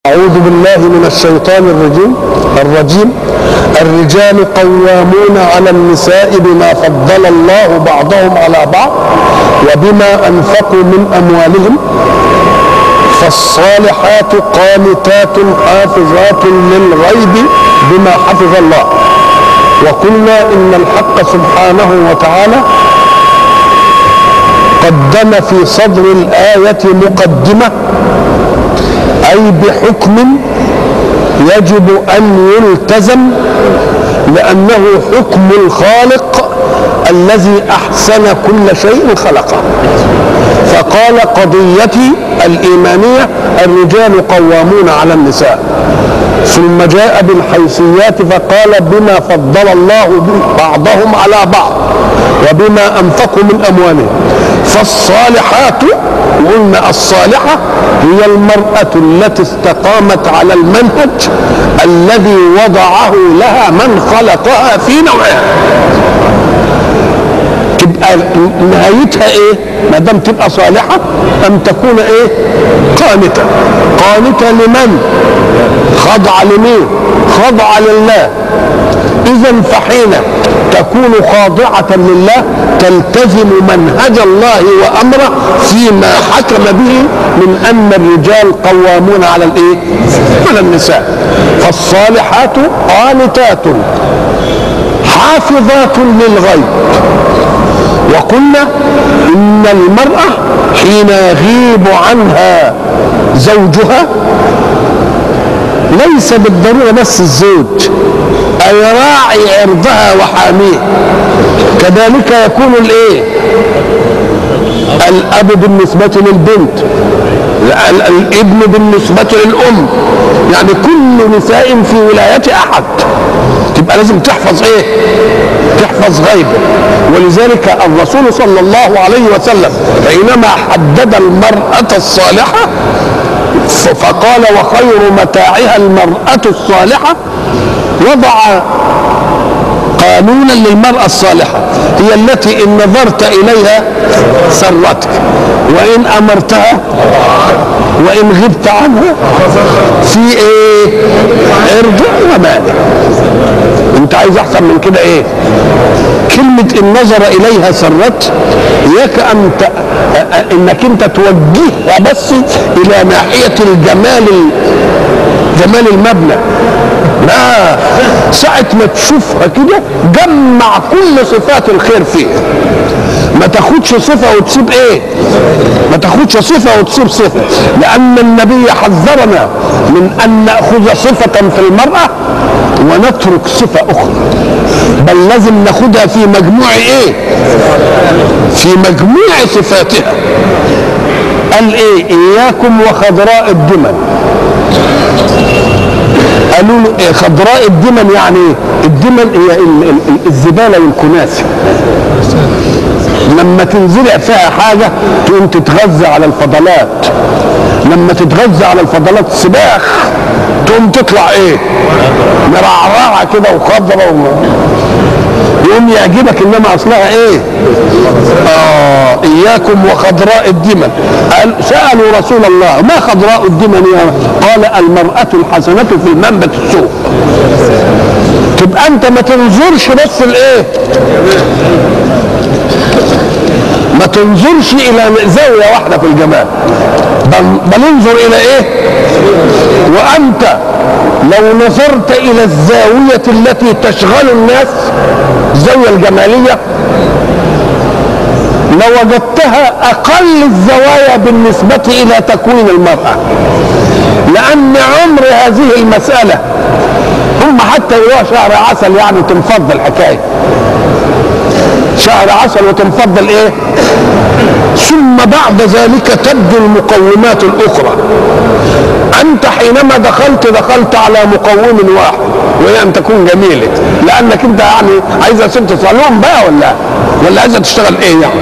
أعوذ بالله من الشيطان الرجيم الرجيم الرجال قوامون على النساء بما فضل الله بعضهم على بعض وبما أنفقوا من أموالهم فالصالحات قانتات حافظات للغيب بما حفظ الله وقلنا إن الحق سبحانه وتعالى قدم في صدر الآية مقدمة أي بحكم يجب أن يلتزم لأنه حكم الخالق الذي أحسن كل شيء خلقه فقال قضيتي الإيمانية الرجال قوامون على النساء ثم جاء بالحيثيات فقال بما فضل الله بعضهم على بعض وبما أنفقوا من أموالهم فالصالحات قلنا الصالحة هي المرأة التي استقامت على المنهج الذي وضعه لها من خلقها في نوعها تبقى نهايتها ايه ما دام تبقى صالحة ان تكون ايه قانتة قانتة لمن خضع لمين خضع لله اذا فحين تكون خاضعة لله تلتزم منهج الله وامره فيما حكم به من ان الرجال قوامون على الايه على النساء فالصالحات قانتات حافظات للغيب وقلنا ان المراه حين يغيب عنها زوجها ليس بالضروره بس الزوج اي راعي عرضها وحاميه كذلك يكون الايه الاب بالنسبه للبنت الابن بالنسبه للام يعني كل نساء في ولايه احد تبقى لازم تحفظ ايه تحفظ غيبه ولذلك الرسول صلى الله عليه وسلم حينما حدد المرأة الصالحة فقال وخير متاعها المرأة الصالحة وضع قانونا للمرأة الصالحة هي التي إن نظرت إليها سرتك وإن أمرتها وإن غبت عنها في إيه عرض ومال أنت عايز أحسن من كده إيه كلمة إن نظر إليها سرت إياك أن ت... إنك أنت توجهها بس إلى ناحية الجمال جمال المبنى لا ساعة ما تشوفها كده جمع كل صفات الخير فيها ما تاخدش صفة وتسيب ايه ما تاخدش صفة وتسيب صفة لأن النبي حذرنا من أن نأخذ صفة في المرأة ونترك صفة أخرى بل لازم ناخدها في مجموع ايه في مجموع صفاتها قال ايه اياكم وخضراء الدمن قالوا له إيه خضراء الدمن يعني ايه الدمن هي الزباله والكناسه لما تنزرع فيها حاجه تقوم تتغذى على الفضلات لما تتغذى على الفضلات سباخ تقوم تطلع ايه مرعرعه كده وخضره و... يقوم يعجبك انما اصلها ايه اه اياكم وخضراء الدمن قال سالوا رسول الله ما خضراء الدمن يا قال المراه الحسنه في المنبت السوء تبقى انت ما تنظرش بس الايه ما تنظرش الى زاويه واحده في الجمال بل, بل انظر الى ايه وانت لو نظرت الى الزاويه التي تشغل الناس الزاويه الجماليه لوجدتها اقل الزوايا بالنسبه الى تكوين المراه لان عمر هذه المساله هم حتى يقولوا شهر عسل يعني تنفض الحكايه شهر عسل وتنفضل ايه ثم بعد ذلك تبدو المقومات الاخرى انت حينما دخلت دخلت على مقوم واحد وهي ان تكون جميله لانك انت يعني عايزه ست صالون بقى ولا ولا عايزه تشتغل ايه يعني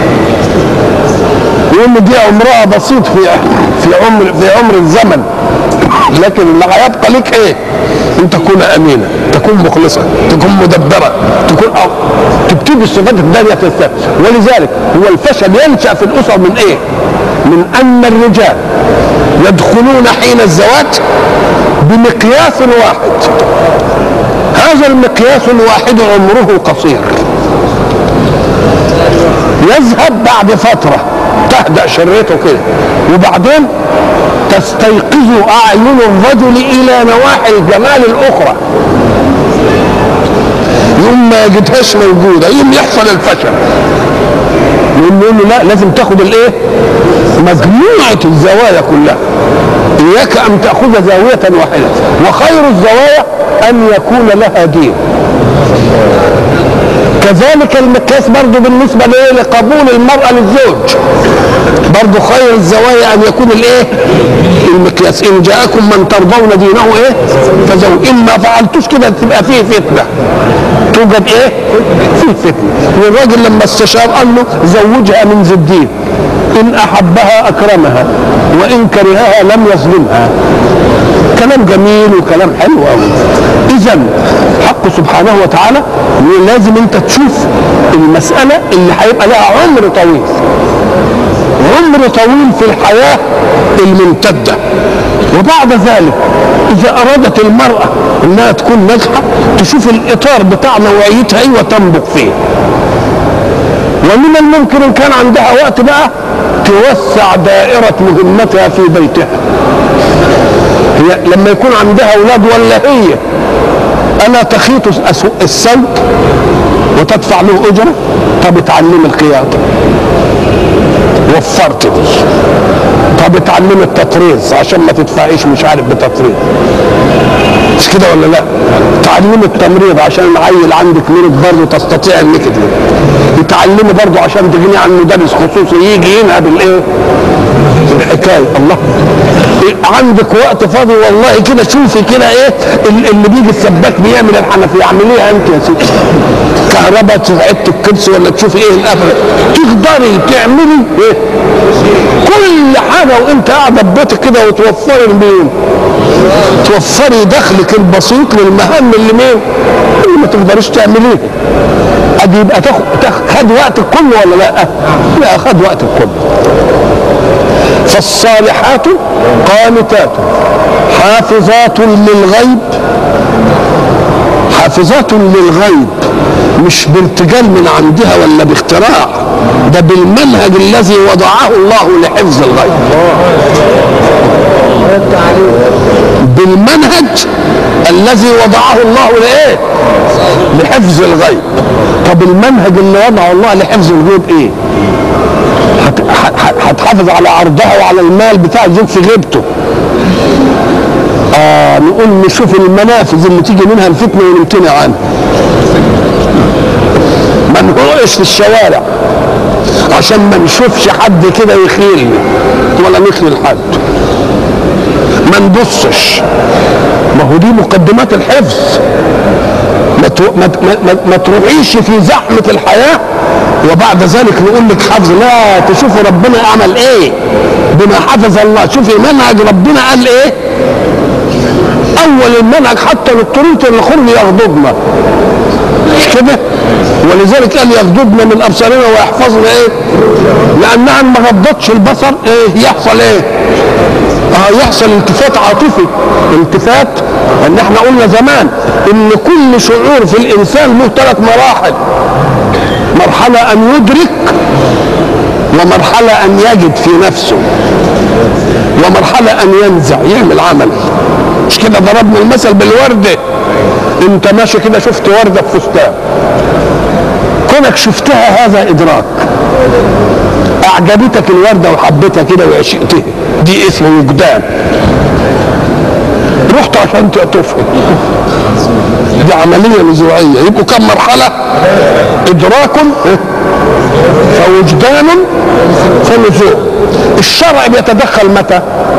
يقول دي عمرها بسيط في في عمر في عمر الزمن لكن اللي هيبقى لك ايه ان تكون امينه تكون مخلصه تكون مدبره تكون أو تبتدي الصفات الثانيه تستفيد ولذلك هو الفشل ينشا في الاسر من ايه من ان الرجال يدخلون حين الزواج بمقياس واحد هذا المقياس الواحد عمره قصير يذهب بعد فترة تهدأ شريته كده وبعدين تستيقظ أعين الرجل إلى نواحي الجمال الأخرى يوم ما يجدهاش موجودة يوم يحصل الفشل يقول له لا لازم تاخد الايه مجموعة الزوايا كلها إياك أن تأخذ زاوية واحدة وخير الزوايا أن يكون لها دين كذلك المقياس برضه بالنسبة لإيه لقبول المرأة للزوج برضه خير الزوايا أن يكون الإيه المقياس إن جاءكم من ترضون دينه إيه فزوج إن ما فعلتوش كده تبقى فيه فتنة توجد إيه فيه فتنة والراجل لما استشار قال له زوجها من ذي الدين إن أحبها أكرمها وإن كرهها لم يظلمها كلام جميل وكلام حلو قوي اذا حق سبحانه وتعالى لازم انت تشوف المساله اللي هيبقى لها عمر طويل عمر طويل في الحياه الممتده وبعد ذلك اذا ارادت المراه انها تكون ناجحه تشوف الاطار بتاع نوعيتها ايه وتنبغ فيه ومن الممكن ان كان عندها وقت بقى توسع دائره مهمتها في بيتها هي لما يكون عندها اولاد ولا هي الا تخيط الثوب وتدفع له اجره طب اتعلم الخياطه وفرت دي طب اتعلم التطريز عشان ما تدفعيش مش عارف بتطريز مش كده ولا لا تعلم التمريض عشان العيل عندك مرض برضه تستطيع انك تتعلمي برضه عشان تغني عن مدرس خصوصي يجي ينهب الايه الحكايه الله إيه عندك وقت فاضي والله كده شوفي كده ايه اللي بيجي السباك بيعمل الحنفيه اعمليها انت يا ستي كهرباء عدة الكرسي ولا تشوفي ايه القفل تقدري تعملي ايه كل حاجه وانت قاعده في بيتك كده وتوفري لمين توفري دخلك البسيط للمهام اللي مين اللي ما تقدريش تعمليها ادي يبقى تاخد خد وقتك كله ولا لا؟ لا خد وقتك كله فالصالحات قانتات حافظات للغيب حافظات للغيب مش بارتجال من عندها ولا باختراع ده بالمنهج الذي وضعه الله لحفظ الغيب بالمنهج الذي وضعه الله لايه لحفظ الغيب طب المنهج اللي وضعه الله لحفظ الغيب ايه هتحافظ على عرضها وعلى المال بتاع الزوج في غيبته آه نقول نشوف المنافذ اللي تيجي منها الفتنه ونمتنع عنها ما نقعش في الشوارع عشان ما نشوفش حد كده يخيلني ولا نخيل حد ما نبصش ما هو دي مقدمات الحفظ ما, ما, ما, ما تروحيش في زحمة الحياة وبعد ذلك نقول لك حفظ لا تشوفوا ربنا عمل ايه بما حفظ الله شوفي منهج ربنا قال ايه اول المنهج حتى للطريق الخر يغضبنا مش كده ولذلك قال يغضبن من ابصارنا ويحفظن ايه لانها ما غضتش البصر ايه يحصل ايه اه يحصل التفات عاطفي التفات ان احنا قلنا زمان ان كل شعور في الانسان له ثلاث مراحل مرحله ان يدرك ومرحله ان يجد في نفسه ومرحله ان ينزع يعمل عمل مش كده ضربنا المثل بالورده انت ماشي كده شفت ورده في فستان كونك شفتها هذا ادراك اعجبتك الورده وحبيتها كده وعشقتها دي اسمه وجدان رحت عشان تقطفها دي عمليه نزوعيه يبقوا كم مرحله ادراك فوجدان فنزوع الشرع بيتدخل متى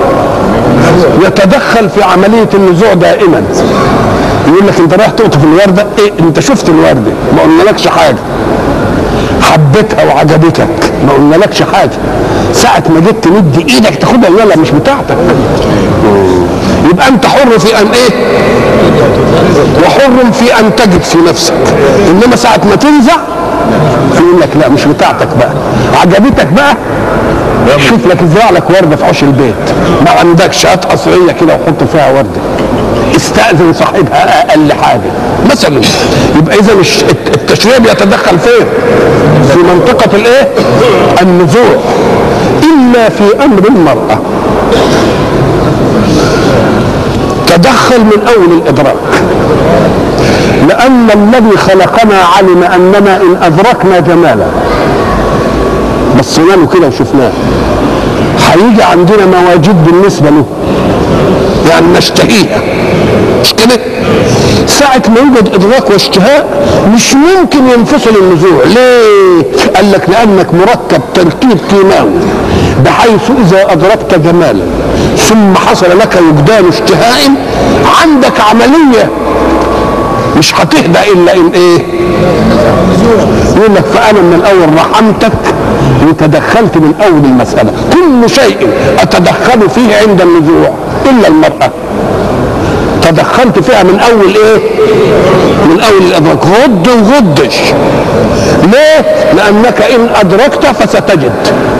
يتدخل في عمليه النزوع دائما يقول لك انت رايح تقطف الورده ايه انت شفت الورده ما قلنالكش حاجه حبيتها وعجبتك ما قلنالكش حاجه ساعة ما جيت تمد ايدك تاخدها لا مش بتاعتك يبقى انت حر في ان ايه وحر في ان تجد في نفسك انما ساعة ما تنزع يقول لك لا مش بتاعتك بقى عجبتك بقى شوف لك ازرع لك ورده في عش البيت ما عندكش هات قصريه كده وحط فيها ورده استاذن صاحبها اقل حاجه مثلا يبقى اذا الش- التشريع بيتدخل فين في منطقه الايه النزوع الا في امر المراه تدخل من اول الادراك لان الذي خلقنا علم اننا ان ادركنا جمالا بصينا له كده وشفناه هيجي عندنا مواجيد بالنسبه له يعني نشتهيها مش كده ساعة ما يوجد إدراك واشتهاء مش ممكن ينفصل النزوع ليه؟ قال لك لأنك مركب تركيب كيماوي بحيث إذا أدركت جمالا ثم حصل لك وجدان اشتهاء عندك عملية مش هتهدى إلا إن إيه؟ يقول لك فأنا من الأول رحمتك وتدخلت من أول المسألة كل شيء أتدخل فيه عند النزوع إلا المرأة تدخلت فيها من اول ايه من اول الادراك غض وغضش ليه لانك ان ادركت فستجد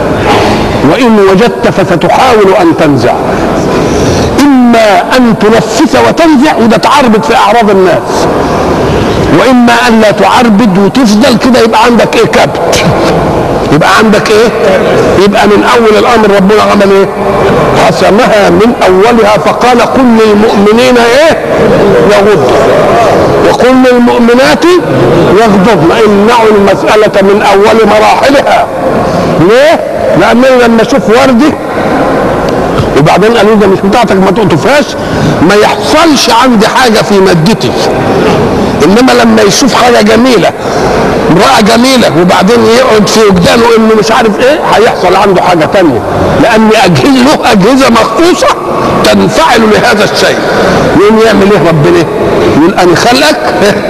وان وجدت فستحاول ان تنزع اما ان تنفس وتنزع وده تعربد في اعراض الناس واما ان لا تعربد وتفضل كده يبقى عندك ايه كبت يبقى عندك ايه يبقى من اول الامر ربنا عمل ايه حسمها من اولها فقال قل للمؤمنين ايه يغضوا وقل للمؤمنات يغضضن امنعوا المساله من اول مراحلها ليه لانني لما اشوف وردي وبعدين قالوا ده مش بتاعتك ما تقطفهاش ما يحصلش عندي حاجه في مادتي انما لما يشوف حاجه جميله امراه جميله وبعدين يقعد في وجدانه انه مش عارف ايه هيحصل عنده حاجه تانية لان اجهزه له اجهزه مخصوصه تنفعل لهذا الشيء يقوم يعمل ايه ربنا يقول انا خلقك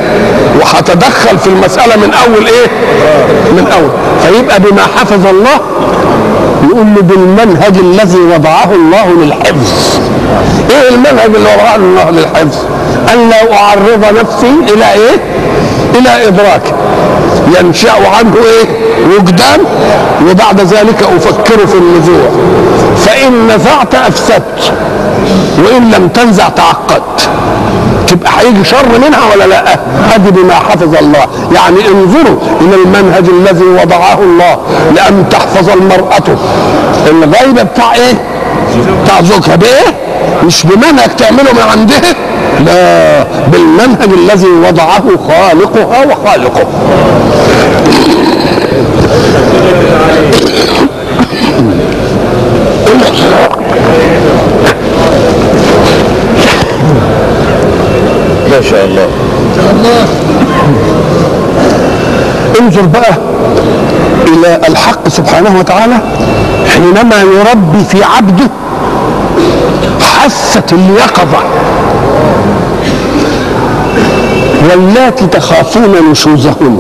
وهتدخل في المساله من اول ايه من اول فيبقى بما حفظ الله يقول له بالمنهج الذي وضعه الله للحفظ ايه المنهج اللي وضعه الله للحفظ ان لا اعرض نفسي الى ايه الى ادراك ينشا عنه ايه وجدان وبعد ذلك افكر في النزوع فان نزعت افسدت وان لم تنزع تعقدت تبقى هيجي شر منها ولا لا ادي بما حفظ الله يعني انظروا الى المنهج الذي وضعه الله لان تحفظ المراه الغيبه بتاع ايه بتاع زوجها بايه مش بمنهج تعمله من عندها لا بالمنهج الذي وضعه خالقها وخالقه ما شاء الله انظر بقى الى الحق سبحانه وتعالى حينما يربي في عبده حاسة اليقظة واللاتي تخافون نشوزهن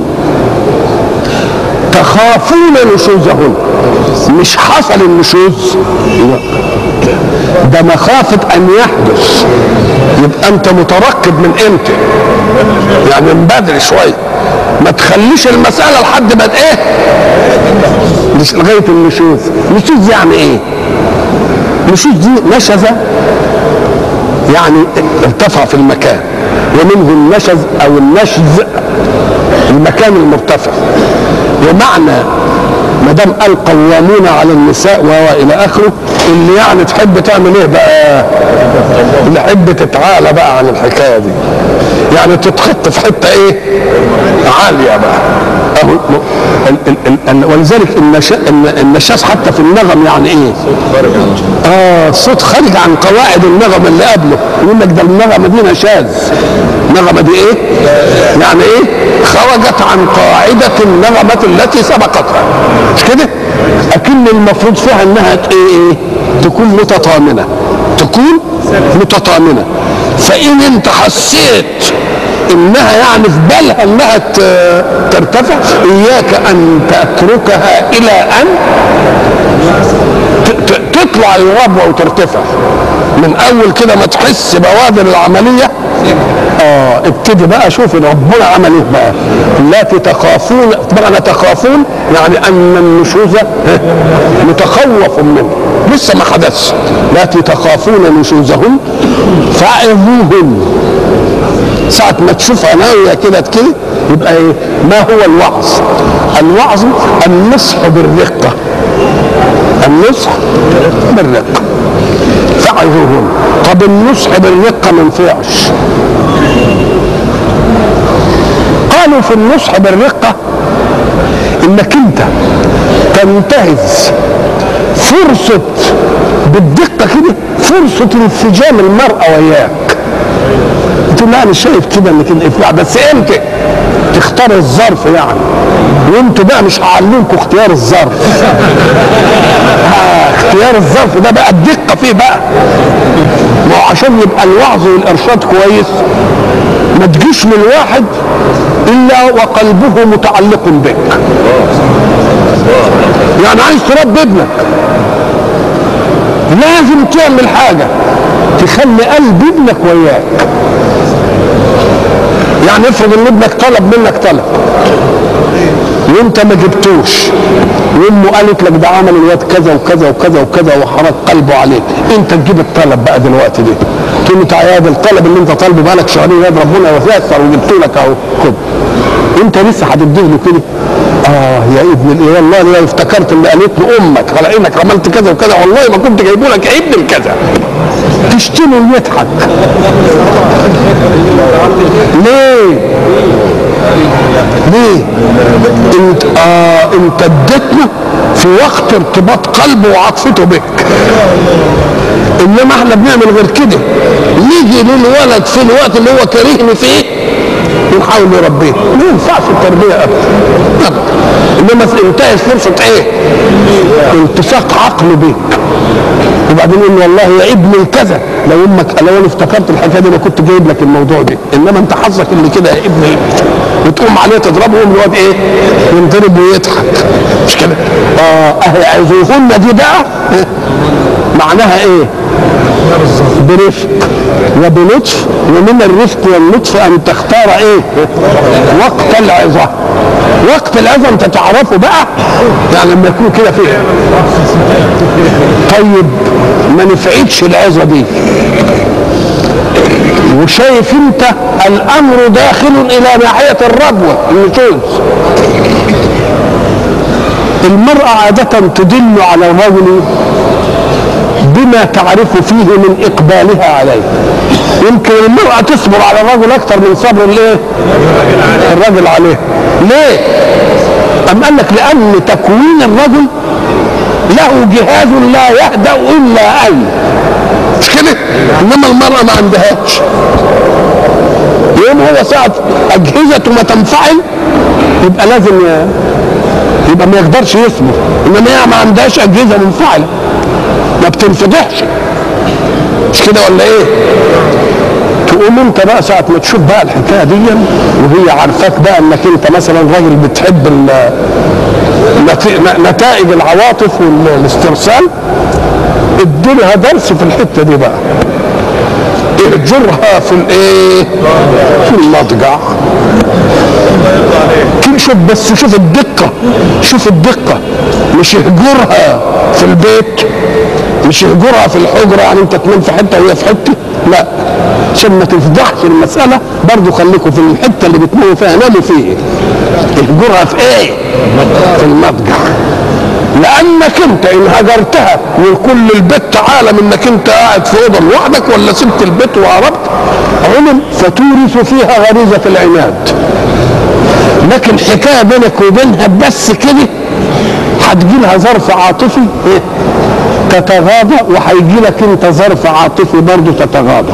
تخافون نشوزهن مش حصل النشوز لا. ده مخافة أن يحدث يبقى أنت مترقب من إمتى يعني من بدري شوية ما تخليش المسألة لحد ما إيه مش لغاية النشوز نشوز يعني إيه نشوز دي نشزة يعني ارتفع في المكان ومنه النشز أو النشز المكان المرتفع ومعنى ما دام قال قوامون على النساء وهو الى اخره اللي يعني تحب تعمل ايه بقى؟ اللي تحب تتعالى بقى عن الحكايه دي. يعني تتخط في حته ايه؟ عاليه بقى. اهو ال- ال- ال- ولذلك النشا- الن- النشاز حتى في النغم يعني ايه؟ اه صوت خارج عن قواعد النغم اللي قبله يقول لك ده النغمه دي نشاز النغمه دي ايه؟ يعني ايه؟ خرجت عن قاعده النغمه التي سبقتها مش كده؟ اكن المفروض فيها انها ت- ايه ايه؟ تكون متطامنه تكون متطامنه فان انت حسيت انها يعني في بالها انها ت- ترتفع اياك ان تتركها الى ان ت- ت- تطلع الربوه وترتفع من اول كده ما تحس بوادر العمليه اه ابتدي بقى شوف ربنا عمل ايه بقى التي تخافون طبعا تخافون يعني ان النشوز متخوف منه لسه ما حدثش التي تخافون نشوزهن فعظوهن ساعة ما تشوفها ناوية كده كده يبقى ايه ما هو الوعظ الوعظ النصح بالرقة النصح بالرقة فعظوهن طب النصح بالرقة ما ينفعش قالوا في النصح بالرقة انك انت تنتهز فرصة بالدقة كده فرصة انسجام المرأة وياك تقول لا انا شايف كده انك انت بس امتى تختار الظرف يعني وانتوا بقى مش هعلمكم اختيار الظرف آه اختيار الظرف ده بقى الدقه فيه بقى ما هو عشان يبقى الوعظ والارشاد كويس ما تجيش من واحد الا وقلبه متعلق بك يعني عايز تربي ابنك لازم تعمل حاجه تخلي قلب ابنك وياك يعني افرض ان ابنك طلب منك طلب وانت ما جبتوش وامه قالت لك ده عمل الواد كذا وكذا وكذا وكذا وحرك قلبه عليك انت تجيب الطلب بقى دلوقتي ده تقول له تعالى يا ده الطلب اللي انت طالبه بقالك شهرين يا ربنا ييسر وجبت لك اهو خد انت لسه هتديه له كده اه يا ابن الايه والله انا افتكرت اللي قالت له امك على انك عملت كذا وكذا والله ما كنت جايبه لك يا ابن الكذا تشتمه ويضحك ليه؟ ليه؟ انت اه انت اديتنا في وقت ارتباط قلبه وعاطفته بك انما احنا بنعمل غير كده نيجي للولد في الوقت اللي هو كارهني فيه ونحاول نربيه ما ينفعش التربيه ابدا ابدا انما انتهت فرصه ايه؟ التصاق عقله بيك وبعدين يقول والله يا ابن الكذا لو امك لو انا افتكرت الحكايه دي انا كنت جايب لك الموضوع ده انما انت حظك اللي كده يا ابن وتقوم عليه تضربه يقوم الواد ايه؟ ينضرب ويضحك مش كده؟ اه اهي عايزوهن دي بقى معناها ايه؟ برفق وبلطف ومن الرفق واللطف ان تختار ايه؟ وقت العظه وقت العظه انت تعرفه بقى يعني لما يكون كده فيه طيب ما نفعتش العظه دي وشايف انت الامر داخل الى ناحيه الربوه النشوز المراه عاده تدل على الرجل بما تعرف فيه من اقبالها عليه يمكن المرأة تصبر على الرجل اكثر من صبر الايه الرجل عليه ليه ام قال لك لان تكوين الرجل له جهاز لا يهدأ الا ان مش كده انما المرأة ما عندهاش يوم هو ساعة اجهزته ما تنفعل يبقى لازم يبقى ما يقدرش يصبر انما هي ما عندهاش اجهزة منفعلة ما بتنفضحش مش كده ولا ايه تقوم انت بقى ساعة ما تشوف بقى الحكاية دي وهي عارفاك بقى انك انت مثلا راجل بتحب نتائج العواطف والاسترسال اديلها درس في الحتة دي بقى اهجرها في الايه في المضجع شوف بس شوف الدقة شوف الدقة مش اهجرها في البيت مش اهجرها في الحجرة يعني انت تنام في حتة وهي في حتة لا عشان ما تفضحش المسألة برضو خليكم في الحتة اللي بتناموا فيها ناموا فيه اهجرها في ايه في المضجع لانك انت ان هجرتها وكل البيت عالم انك انت قاعد في اوضه لوحدك ولا سبت البيت وهربت علم فتورث فيها غريزه العناد لكن حكايه بينك وبينها بس كده هتجي لها ظرف عاطفي إيه؟ تتغاضى وهيجي لك انت ظرف عاطفي برضه تتغاضى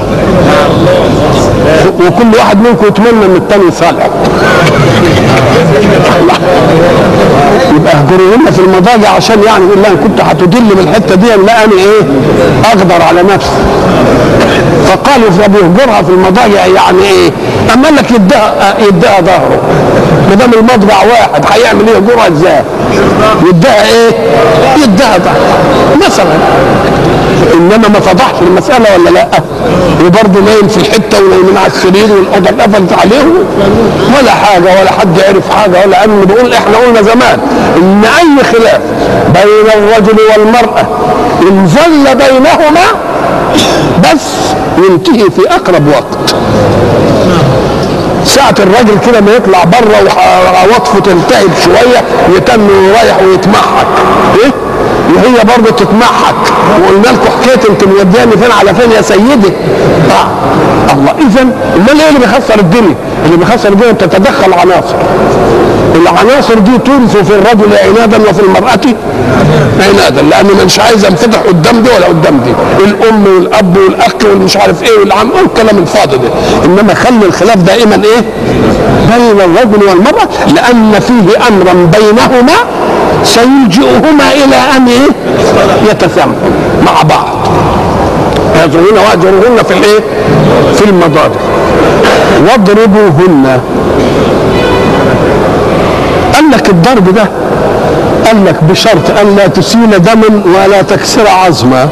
وكل واحد منكم يتمنى ان الثاني صالح يبقى اهجرهن في المضاجع عشان يعني يقول لها إن كنت هتدل من الحته دي لا انا ايه اقدر على نفسي فقالوا طب يهجرها في المضاجع يعني ايه؟ اما قال لك يديها يديها ظهره ما دام المضجع واحد هيعمل ايه يهجرها ازاي؟ يديها ايه؟ يديها ظهره مثلا انما ما فضحش المساله ولا لا؟ وبرضه نايم في الحته ونايمين على السرير والاوضه اتقفلت عليهم ولا حاجه ولا حد عرف حاجه ولا ان بيقول احنا قلنا زمان ان اي خلاف بين الرجل والمراه ان ظل بينهما بس ينتهي في اقرب وقت ساعة الراجل كده ما يطلع بره وعواطفه تلتهب شوية يتم ورايح ويتمحك ايه؟ وهي برضه تتمحك وقلنا لكم حكايه انت مودياني فين على فين يا سيدي آه. الله اذا امال ايه اللي بيخسر الدنيا؟ اللي بيخسر الدنيا بتتدخل عناصر العناصر دي تنفو في الرجل عنادا وفي المرأة عنادا لأن مش عايز انفتح قدام دي ولا قدام دي الأم والأب والأخ والمش عارف إيه والعم والكلام الفاضي ده إنما خلي الخلاف دائما إيه بين الرجل والمرأة لأن فيه أمرا بينهما سيلجئهما إلى أن إيه يتسامحوا مع بعض يهجرون واهجروهن في الايه؟ في المضاجع واضربوهن قال لك الضرب ده قال لك بشرط ان لا تسيل دما ولا تكسر عظما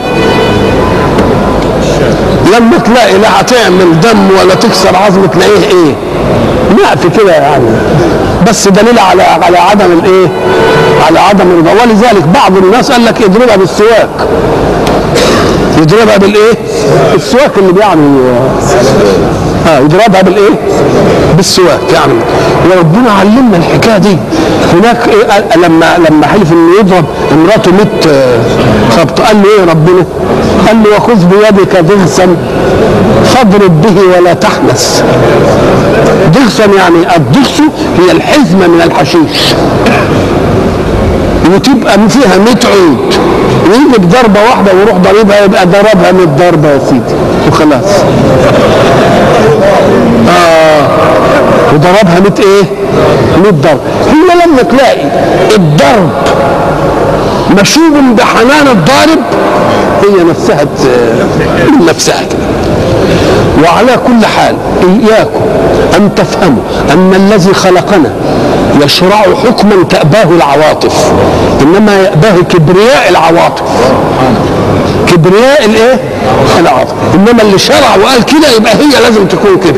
لما تلاقي لا هتعمل دم ولا تكسر عظم تلاقيه ايه نقف كده يعني بس دليل على على عدم الايه على عدم الرضا ولذلك بعض الناس قال لك اضربها بالسواك يضربها بالايه السواك اللي يعني اه يضربها بالايه بالسواك يعني وربنا علمنا الحكايه دي هناك إيه لما لما حلف انه يضرب امراته 100 خبط قال له ايه ربنا؟ قال له وخذ بيدك ضغثا فاضرب به ولا تحنث ضغثا يعني الضغث هي الحزمه من الحشيش وتبقى فيها 100 عود ويجي بضربه واحده ويروح ضاربها يبقى ضربها 100 ضربه يا سيدي وخلاص اه وضربها 100 ايه؟ 100 ضرب هي لما تلاقي الضرب مشوب بحنان الضارب هي نفسها من نفسها كده وعلى كل حال إياكم أن تفهموا أن الذي خلقنا يشرع حكما تأباه العواطف إنما يأباه كبرياء العواطف كبرياء الايه؟ العاطفه انما اللي شرع وقال كده يبقى هي لازم تكون كده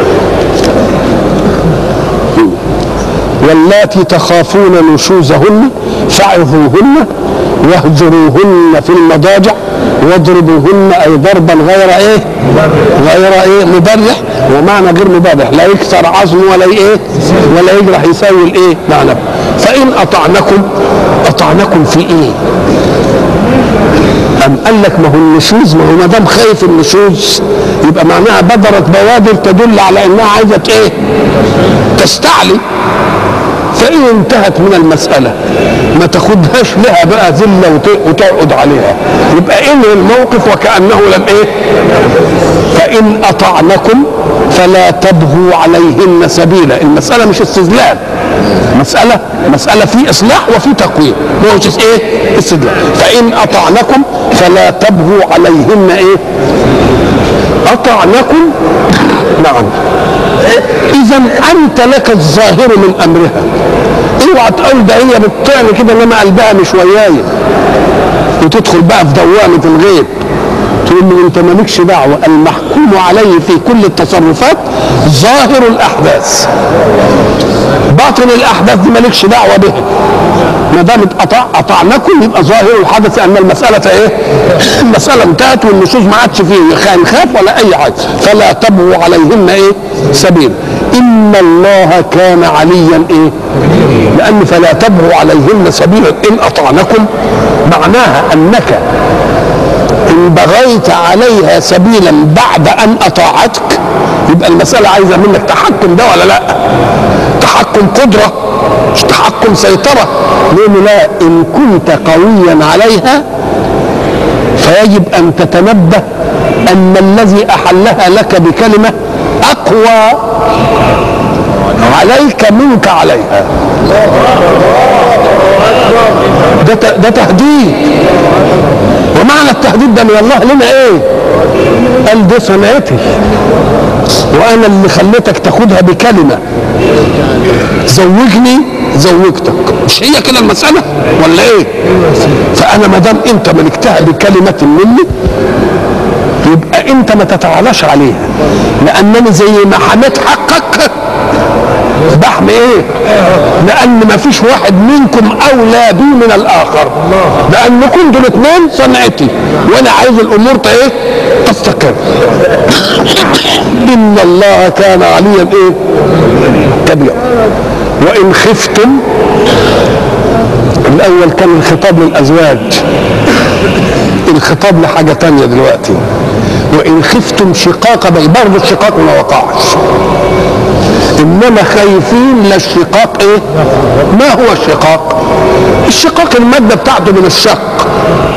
واللاتي تخافون نشوزهن فعظوهن واهجروهن في المضاجع واضربوهن اي ضربا غير ايه؟ غير ايه؟ مبرح ومعنى غير مبرح لا يكسر عظم ولا ايه؟ ولا يجرح يساوي الايه؟ معنى فان اطعنكم اطعنكم في ايه؟ أم قال لك ما هو النشوز ما هو ما دام خايف النشوز يبقى معناها بدرت بوادر تدل على انها عايزه ايه؟ تستعلي فإن انتهت من المسألة ما تاخدهاش لها بقى ذلة وتقعد عليها يبقى انهي الموقف وكأنه لم ايه فإن أطعنكم فلا تبغوا عليهن سبيلا المسألة مش استذلال مسألة مسألة في إصلاح وفي تقويم ما هوش إيه؟ استدلال فإن أطعنكم فلا تبغوا عليهن إيه؟ أطعنكم نعم إذا أنت لك الظاهر من أمرها اوعى تقول ده هي بتطعني كده انما قلبها مش وياي وتدخل بقى في دوامه الغيب تقول له انت مالكش دعوه المحكوم عليه في كل التصرفات ظاهر الاحداث باطن الاحداث دي مالكش دعوه بها ما دام قطع قطعناكم يبقى ظاهر الحدث ان المساله ايه؟ المساله انتهت والنصوص ما عادش فيه خان خاف ولا اي حاجه فلا تبغوا عليهن ايه؟ سبيل ان الله كان عليا ايه؟ لان فلا تبغوا عليهن سبيلا ان اطعنكم معناها انك ان بغيت عليها سبيلا بعد ان اطاعتك يبقى المساله عايزه منك تحكم ده ولا لا؟ تحكم قدره مش تحكم سيطره لانه لا ان كنت قويا عليها فيجب ان تتنبه ان الذي احلها لك بكلمه اقوى عليك منك عليها ده ت- ده تهديد ومعنى التهديد ده من الله لنا ايه قال دي صنعتي وانا اللي خليتك تاخدها بكلمه زوجني زوجتك مش هي كده المساله ولا ايه فانا ما دام انت ملكتها بكلمه مني يبقى انت ما تتعالاش عليها لانني زي ما حميت حقك بحمي ايه لان ما فيش واحد منكم اولى بي من الاخر لانكم دول الاثنين صنعتي وانا عايز الامور ت- ايه تستقر ان الله كان عليا ايه كبيرا وان خفتم الاول كان الخطاب للازواج الخطاب لحاجه تانية دلوقتي وان خفتم شقاق بين برضه الشقاق ما وقعش انما خايفين لا الشقاق ايه ما هو الشقاق الشقاق الماده بتاعته من الشق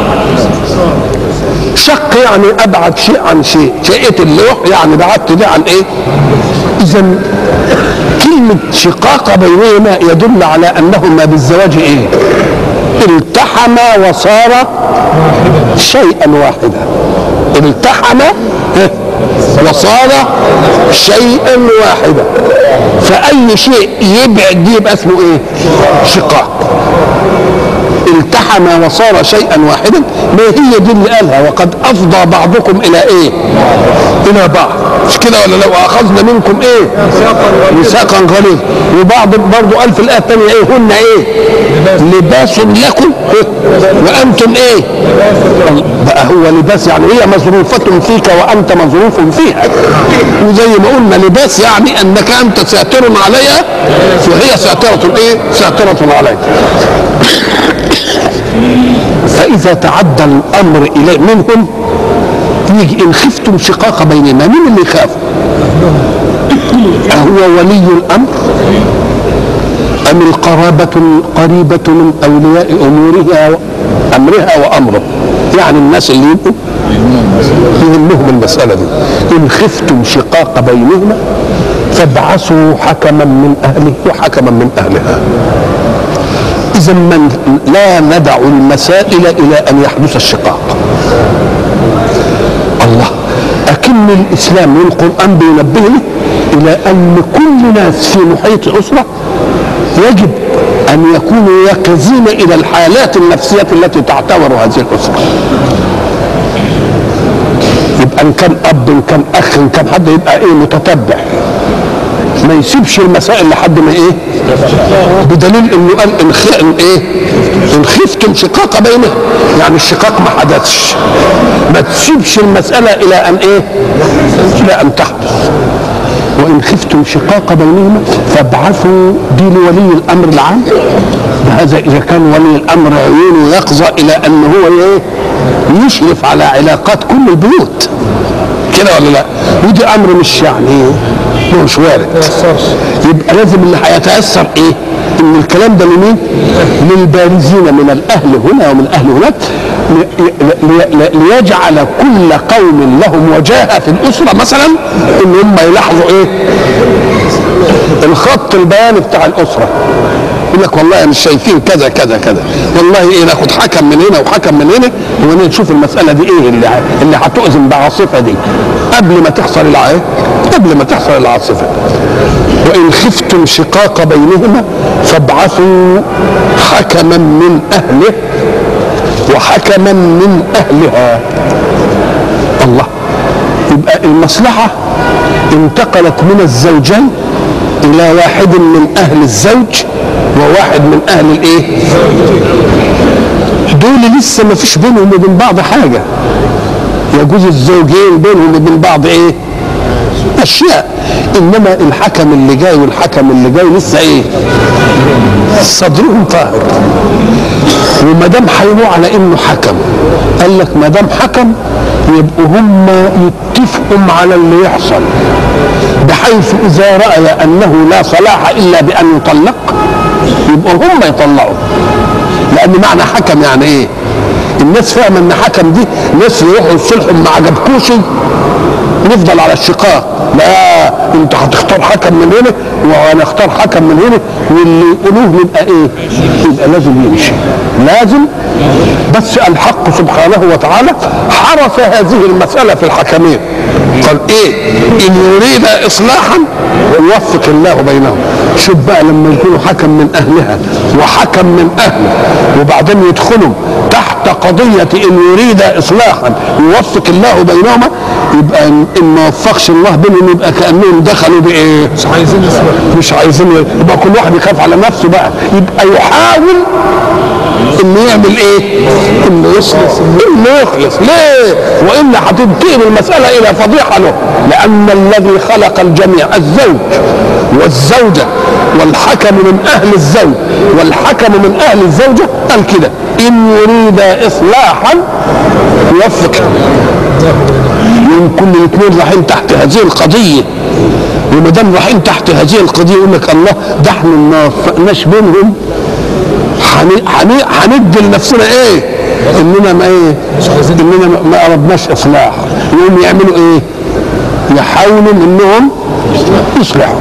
شق يعني ابعد شيء عن شيء شقه اللوح يعني بعدت ده عن ايه اذا كلمه شقاق بينهما يدل على انهما بالزواج ايه التحما وصار شيئا واحدا التحم إيه؟ وصار شيئا واحدا فاي شيء يبعد دي يبقى اسمه ايه شقاق التحم وصار شيئا واحدا ما هي دي اللي قالها وقد افضى بعضكم الى ايه الى بعض مش كده ولا لو اخذنا منكم ايه ميثاقا غليظ وبعض برضه قال في الايه الثانيه ايه هن ايه لباس لكم وانتم ايه بقى هو لباس يعني هي مظروفة فيك وانت مظروف فيها وزي ما قلنا لباس يعني انك انت ساتر عليها وهي ساترة ايه ساترة عليك فاذا تعدى الامر اليه منهم يجي ان خفتم شقاق بيننا مين اللي يخاف أهو ولي الامر ام القرابه القريبه من اولياء امورها امرها وامره يعني الناس اللي يبقوا يهمهم المساله دي ان خفتم شقاق بينهما فابعثوا حكما من اهله وحكما من اهلها اذا من لا ندع المسائل الى ان يحدث الشقاق الله أكن الإسلام والقرآن بينبهني إلى أن كل ناس في محيط الأسرة يجب أن يكونوا يقظين إلى الحالات النفسية التي تعتبر هذه الأسرة يبقى إن كان أب إن كان أخ إن كان حد يبقى إيه متتبع ما يسيبش المسائل لحد ما ايه بدليل انه قال ان خ... إن ايه ان خفتم شقاق بينهم يعني الشقاق ما حدثش ما تسيبش المساله الى ان ايه الى ان تحدث وان خفتم شقاق بينهما فابعثوا دي لولي الامر العام هذا اذا كان ولي الامر عيونه يقظه الى ان هو ايه يشرف على علاقات كل البيوت كده ولا لا ودي امر مش يعني مش وارد يبقى لازم اللي هيتاثر ايه ان الكلام ده لمين للبارزين من الاهل هنا ومن الاهل هناك لي- لي- ليجعل كل قوم لهم وجاهه في الاسره مثلا ان هم يلاحظوا ايه الخط البياني بتاع الاسره يقول لك والله مش شايفين كذا كذا كذا والله ايه ناخد حكم من هنا وحكم من هنا ونشوف المساله دي ايه اللي ه- اللي هتؤذن بعاصفه دي قبل ما تحصل الع قبل ما تحصل العاصفه وان خفتم شقاق بينهما فابعثوا حكما من اهله وحكما من اهلها الله يبقى المصلحه انتقلت من الزوجين الى واحد من اهل الزوج وواحد من اهل الايه دول لسه ما فيش بينهم وبين بعض حاجه يجوز الزوجين بينهم وبين بعض ايه اشياء انما الحكم اللي جاي والحكم اللي جاي لسه ايه صدرهم طاهر وما دام هيروح على انه حكم قال لك ما دام حكم يبقوا هم يتفقوا على اللي يحصل بحيث اذا راى انه لا صلاح الا بان يطلق يبقوا هم يطلعوا لان معنى حكم يعني ايه الناس فاهمه ان حكم دي ناس يروحوا يصلحوا ما عجبكوش نفضل على الشقاق لا انت هتختار حكم من هنا وانا اختار حكم من هنا واللي يقولوه يبقى ايه يبقى لازم يمشي لازم بس الحق سبحانه وتعالى حرس هذه المسألة في الحكمين قال ايه ان يريد اصلاحا يوفق الله بينهم شوف بقى لما يكونوا حكم من اهلها وحكم من اهله وبعدين يدخلوا تحت قضية ان يريد اصلاحا يوفق الله بينهما يبقى ان إن ما وفقش الله بينهم يبقى كانهم دخلوا بايه؟ مش عايزين نسمع مش عايزين يبقى كل واحد يخاف على نفسه بقى يبقى يحاول انه يعمل ايه؟ انه يخلص انه يخلص ليه؟ والا هتنتقل المساله الى فضيحه له لان الذي خلق الجميع الزوج والزوجه والحكم من اهل الزوج والحكم من اهل الزوجه قال كده ان يريد اصلاحا يوفق من كل الاثنين رايحين تحت هذه القضيه وما دام رايحين تحت هذه القضيه يقول لك الله ده احنا ما وفقناش بينهم هن- هن- هندي لنفسنا ايه؟ اننا ما ايه؟ اننا ما- ما اردناش اصلاح يقوم يعملوا ايه؟ يحاولوا انهم يصلحوا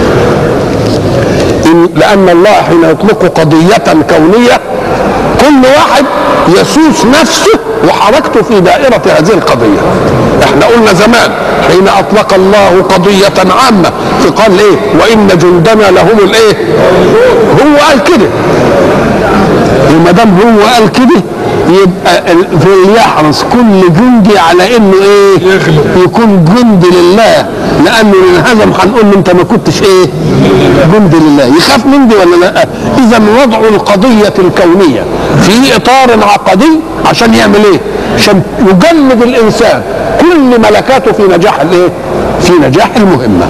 إن لأن الله حين يطلق قضية كونية كل واحد يسوس نفسه وحركته في دائرة هذه القضية احنا قلنا زمان حين أطلق الله قضية عامة فقال ايه وإن جندنا لهم الايه هو قال كده وما دام هو قال كده يبقى ال- فليحرص كل جندي على انه ايه يكون جندي لله لانه انهزم هنقول له انت ما كنتش ايه جندي لله يخاف من دي ولا لا اذا وضع القضيه الكونيه في اطار عقدي عشان يعمل ايه عشان يجند الانسان كل ملكاته في نجاح الايه في نجاح المهمه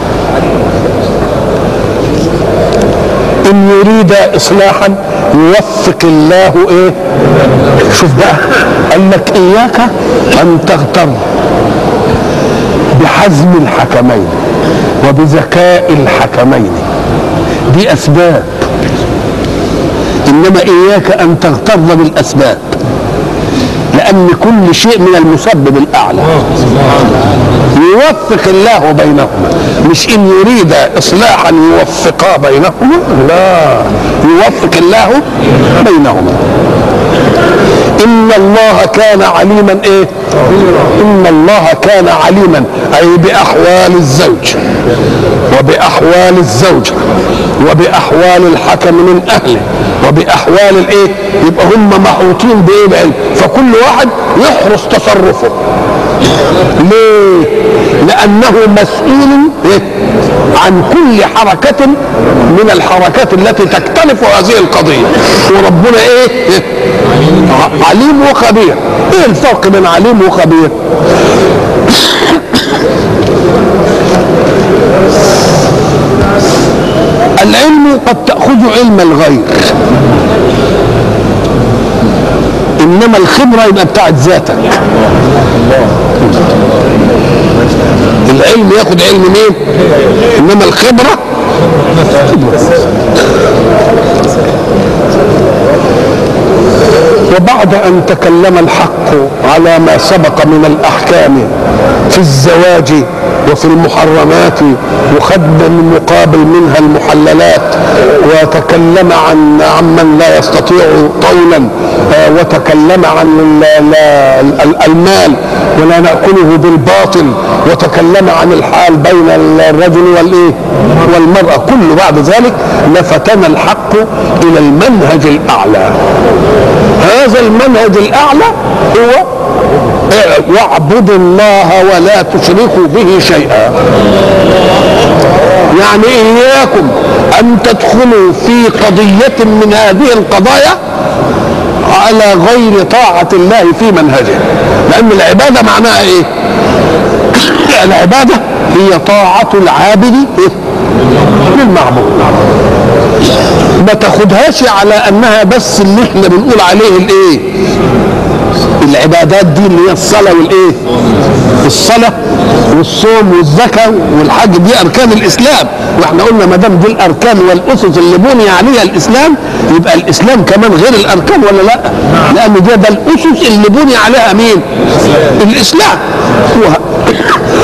ان يريد اصلاحا يوفق الله ايه شوف بقى قال لك اياك ان تغتر بحزم الحكمين وبذكاء الحكمين دي اسباب انما اياك ان تغتر بالاسباب لان كل شيء من المسبب الاعلى يوفق الله بينهما مش ان يريد اصلاحا يوفقا بينهما لا يوفق الله بينهما ان الله كان عليما ايه ان الله كان عليما اي باحوال الزوج وباحوال الزوجه وباحوال الحكم من اهله وباحوال الايه يبقى هم محوطين بايه بعلم فكل واحد يحرص تصرفه ليه لانه مسؤول إيه؟ عن كل حركة من الحركات التي تختلف هذه القضية وربنا ايه, إيه؟ ع- عليم وخبير ايه الفرق بين عليم وخبير العلم قد تأخذ علم الغير انما الخبرة يبقى بتاعت ذاتك العلم ياخد علم مين انما الخبرة وبعد ان تكلم الحق على ما سبق من الاحكام في الزواج وفي المحرمات وخد من مقابل منها المحللات وتكلم عن عمن لا يستطيع طولا آه، وتكلم عن ال- ال- ال- المال ولا ناكله بالباطل وتكلم عن الحال بين الرجل والايه والمراه كل بعد ذلك لفتنا الحق الى المنهج الاعلى هذا المنهج الاعلى هو واعبدوا الله ولا تشركوا به شيئا يعني اياكم ان تدخلوا في قضيه من هذه القضايا على غير طاعه الله في منهجه لان العباده معناها ايه العباده هي طاعه العابد إيه؟ للمعبود ما تاخدهاش على انها بس اللي احنا بنقول عليه الايه العبادات دي اللي هي الصلاه والايه الصلاه والصوم والزكاه والحج دي اركان الاسلام واحنا قلنا ما دام دي الاركان والاسس اللي بني عليها الاسلام يبقى الاسلام كمان غير الاركان ولا لا لان ده ده الاسس اللي بني عليها مين الاسلام وه-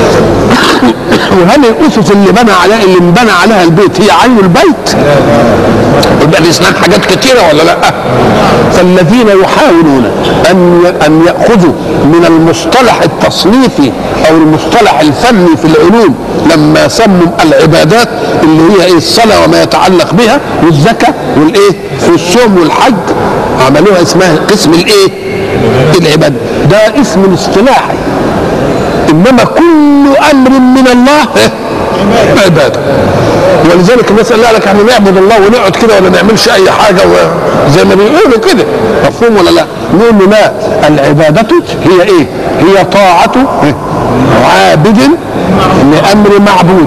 وهل الاسس اللي بنى عليها اللي انبنى عليها البيت هي عين البيت يبقى الاسلام حاجات كتيره ولا لا فالذين يحاولون ان ان ياخذوا من المصطلح التصنيفي او المصطلح الفني في العلوم لما سموا العبادات اللي هي ايه الصلاه وما يتعلق بها والزكاه والايه والصوم والحج عملوها اسمها قسم الايه العباده ده اسم اصطلاحي انما كل امر من الله عباده ولذلك الناس قال لك احنا نعبد الله ونقعد كده ولا نعملش اي حاجه زي ما بيقولوا كده مفهوم ولا لا؟ نقول له لا العباده هي ايه؟ هي طاعه عابد لامر معبود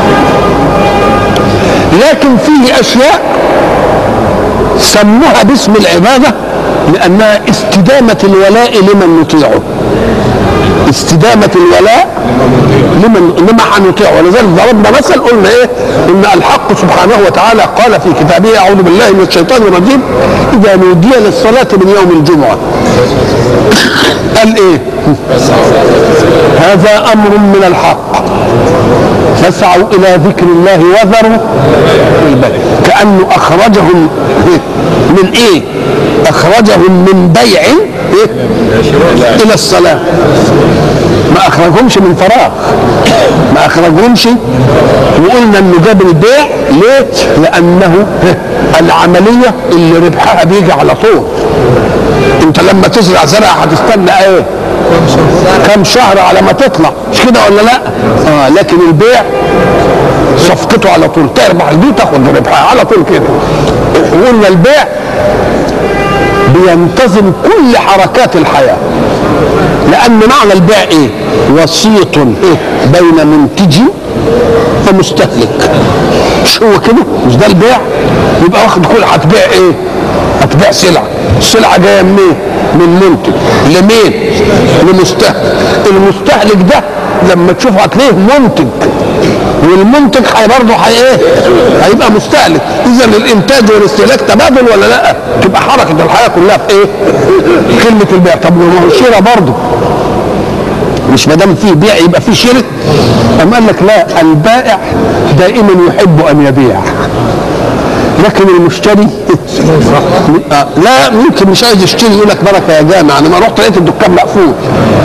لكن فيه اشياء سموها باسم العباده لانها استدامه الولاء لمن نطيعه استدامة الولاء لمن انما هنطيعه ولذلك ضربنا مثل قلنا ايه؟ ان الحق سبحانه وتعالى قال في كتابه اعوذ بالله من الشيطان الرجيم اذا نودي للصلاة من يوم الجمعة قال ايه؟ هذا امر من الحق فاسعوا الى ذكر الله وذروا البيع كانه اخرجهم من ايه؟ اخرجهم من بيع إيه؟ الى الصلاه ما اخرجهمش من فراغ ما اخرجهمش وقلنا انه جاب البيع ليه؟ لانه العمليه اللي ربحها بيجي على طول انت لما تزرع زرع هتستنى ايه؟ كم شهر على ما تطلع مش كده ولا لا؟ اه لكن البيع صفقته على طول تربح دي تاخد ربحها على طول كده وقلنا البيع بينتظم كل حركات الحياة لأن معنى البيع إيه؟ وسيط إيه؟ بين منتج ومستهلك مش هو كده؟ مش ده البيع؟ يبقى واخد كل هتبيع إيه؟ هتبيع سلعة السلعة جاية منين؟ من منتج لمين؟ لمستهلك المستهلك ده لما تشوفه هتلاقيه منتج والمنتج هي برضه هي ايه؟ هيبقى مستهلك اذا الانتاج والاستهلاك تبادل ولا لا؟ تبقى حركه الحياه كلها في ايه؟ كلمه البيع طب ما هو الشراء برضه مش ما دام فيه بيع يبقى فيه شراء أم قال لك لا البائع دائما يحب ان يبيع لكن المشتري آه لا ممكن مش عايز يشتري يقول لك بركه يا جامع انا ما رحت لقيت الدكان مقفول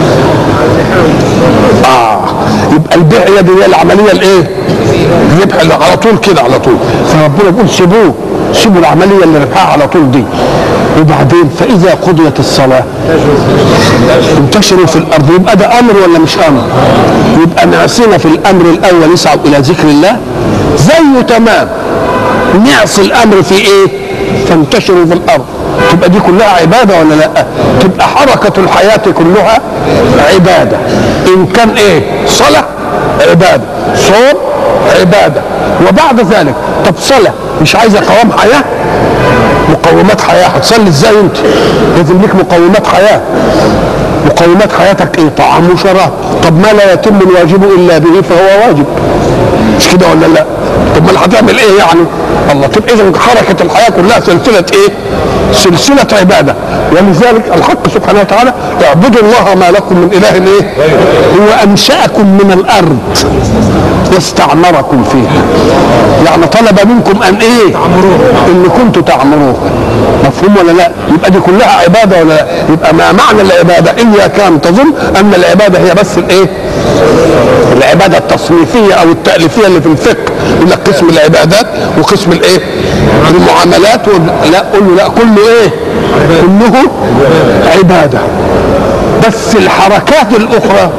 اه يبقى البيع هي دي هي العمليه الايه؟ الربح اللي على طول كده على طول فربنا بيقول سيبوه سيبوا العمليه اللي ربحها على طول دي وبعدين فاذا قضيت الصلاه انتشروا في الارض يبقى ده امر ولا مش امر؟ يبقى نعصينا في الامر الاول يسعوا الى ذكر الله زيه تمام نعصي الامر في ايه؟ تنتشر في الارض تبقى دي كلها عباده ولا لا؟ تبقى حركه الحياه كلها عباده ان كان ايه؟ صلاه عباده صوم عباده وبعد ذلك طب صلاه مش عايزه قوام حياه مقومات حياه هتصلي ازاي انت؟ لازم لك مقومات حياه مقومات حياتك ايه؟ طعام وشراب طب ما لا يتم الواجب الا به فهو واجب مش كده ولا لا؟ طب ما هتعمل ايه يعني؟ الله طب اذا حركه الحياه كلها سلسله ايه؟ سلسله عباده ولذلك الحق سبحانه وتعالى اعبدوا الله ما لكم من اله ايه؟ هو انشاكم من الارض واستعمركم فيها يعني طلب منكم ان ايه؟ ان كنتم تعمروها مفهوم ولا لا؟ يبقى دي كلها عباده ولا لا؟ يبقى ما معنى العباده اياك ان تظن ان العباده هي بس الايه؟ العباده التصنيفيه او التاليفيه اللي في الفقه يقول لك قسم العبادات وقسم الايه؟ المعاملات و- لا قول له لا كله ايه؟ كله عباده بس الحركات الاخرى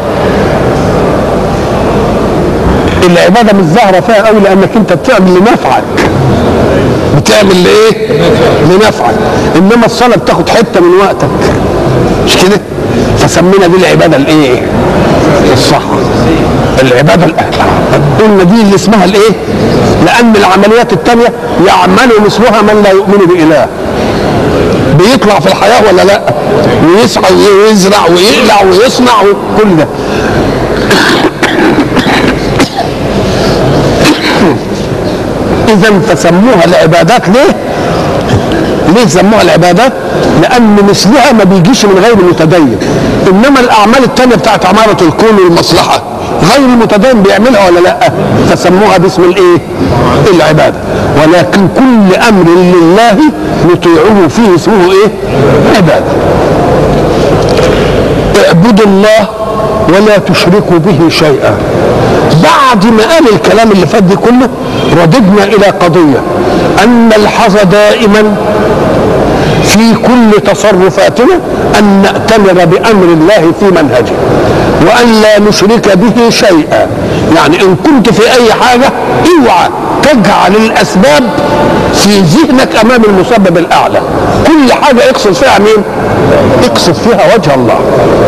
العباده مش ظاهره فيها قوي لانك انت بتعمل لنفعك بتعمل لايه؟ لنفعك انما الصلاه بتاخد حته من وقتك مش كده؟ فسمينا دي العباده الايه؟ الصح العباده ال- قلنا دي اللي اسمها الايه؟ لان العمليات الثانيه يعمل مثلها من لا يؤمن باله بيطلع في الحياه ولا لا ويسعى ويزرع ويقلع ويصنع وكل ده اذا فسموها العبادات ليه ليه سموها العبادات لان مثلها ما بيجيش من غير متدين انما الاعمال التانية بتاعت عمارة الكون والمصلحة غير المتدين بيعملها ولا لا فسموها باسم الايه العبادة ولكن كل امر لله نطيعه فيه اسمه ايه عبادة اعبدوا الله ولا تشركوا به شيئا بعد ما قال الكلام اللي فات ده كله رددنا الى قضيه ان نلحظ دائما في كل تصرفاتنا ان ناتمر بامر الله في منهجه وان لا نشرك به شيئا يعني ان كنت في اي حاجه اوعى تجعل الاسباب في ذهنك امام المسبب الاعلى كل حاجه اقصد فيها مين اقصد فيها وجه الله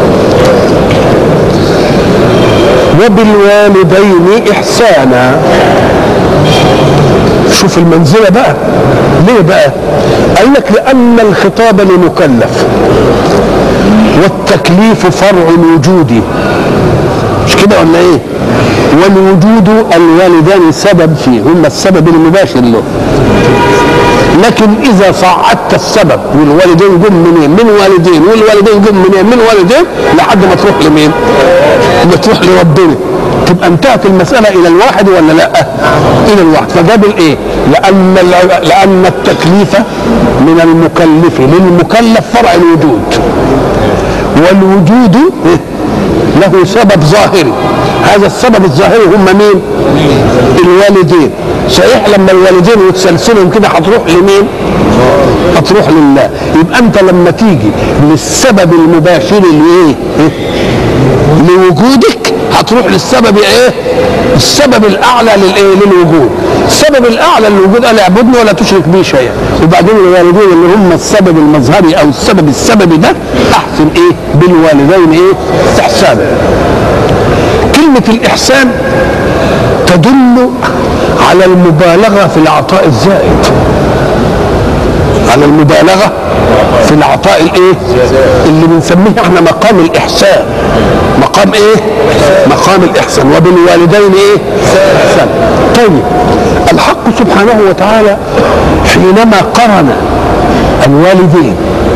وبالوالدين احسانا شوف المنزله بقى ليه بقى قال لك لان الخطاب لمكلف والتكليف فرع الوجود مش كده ولا ايه والوجود الوالدان سبب فيه هم السبب المباشر له لكن اذا صعدت السبب والوالدين جم منين من والدين والوالدين جم منين من والدين لحد ما تروح لمين ما تروح لربنا تبقى انتهت المسألة إلى الواحد ولا لا؟ إلى الواحد فجاب الإيه؟ لأن لأن التكليف من المكلف للمكلف فرع الوجود والوجود له سبب ظاهري هذا السبب الظاهري هم مين؟ الوالدين صحيح لما الوالدين يتسلسلهم كده هتروح لمين؟ هتروح لله يبقى انت لما تيجي للسبب المباشر لايه؟ لوجودك هتروح للسبب ايه؟ السبب الاعلى للايه؟ للوجود. السبب الاعلى للوجود قال اعبدني ولا تشرك بي شيئا. وبعدين الوالدين اللي هم السبب المظهري او السبب السببي ده احسن ايه؟ بالوالدين ايه؟ احسانا. كلمة الإحسان تدل على المبالغة في العطاء الزائد على المبالغة في العطاء الايه اللي بنسميه احنا مقام الإحسان مقام ايه مقام الإحسان وبالوالدين ايه إحسان طيب الحق سبحانه وتعالى حينما قرن الوالدين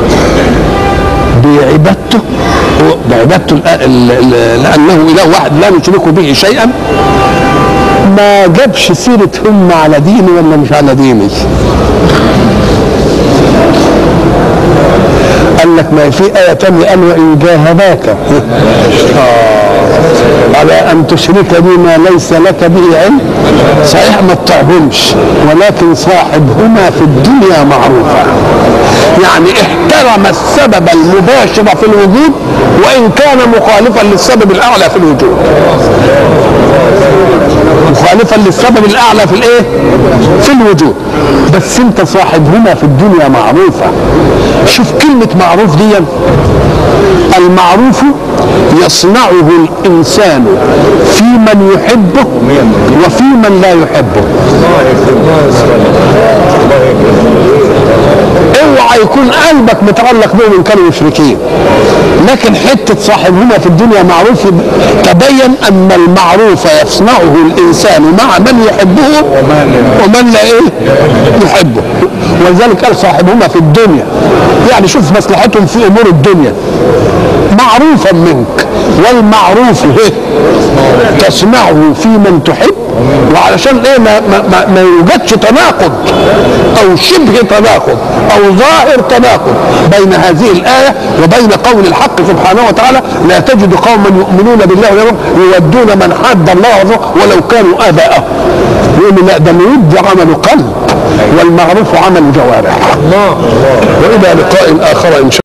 بعبادته بعبادته لانه اله واحد لا نشرك به شيئا ما جابش سيره هم على ديني ولا مش على ديني قال لك ما في آية تانية قال وإن جاهداك على أن تشرك بما ليس لك به علم صحيح ما تطعهمش ولكن صاحبهما في الدنيا معروفا يعني احترم السبب المباشر في الوجود وإن كان مخالفا للسبب الأعلى في الوجود مخالفا للسبب الأعلى في الإيه؟ في الوجود بس أنت صاحبهما في الدنيا معروفة شوف كلمة معروف دي المعروف يصنعه الإنسان في من يحبه وفي من لا يحبه اوعى يكون قلبك متعلق بهم ان كانوا مشركين لكن حته صاحبهما في الدنيا معروف تبين ان المعروف يصنعه الانسان مع من يحبه ومن لا ايه يحبه ولذلك قال صاحبهما في الدنيا يعني شوف مصلحتهم في امور الدنيا معروفا منك والمعروف هي تصنعه في من تحب وعلشان ايه ما, ما, ما, ما يوجدش تناقض او شبه تناقض او ظاهر تناقض بين هذه الايه وبين قول الحق سبحانه وتعالى لا تجد قوما يؤمنون بالله واليوم يودون من حد الله ورسوله ولو كانوا اباءهم يقول لا ده الود عمل قلب والمعروف عمل جوارح الله والى لقاء اخر ان شاء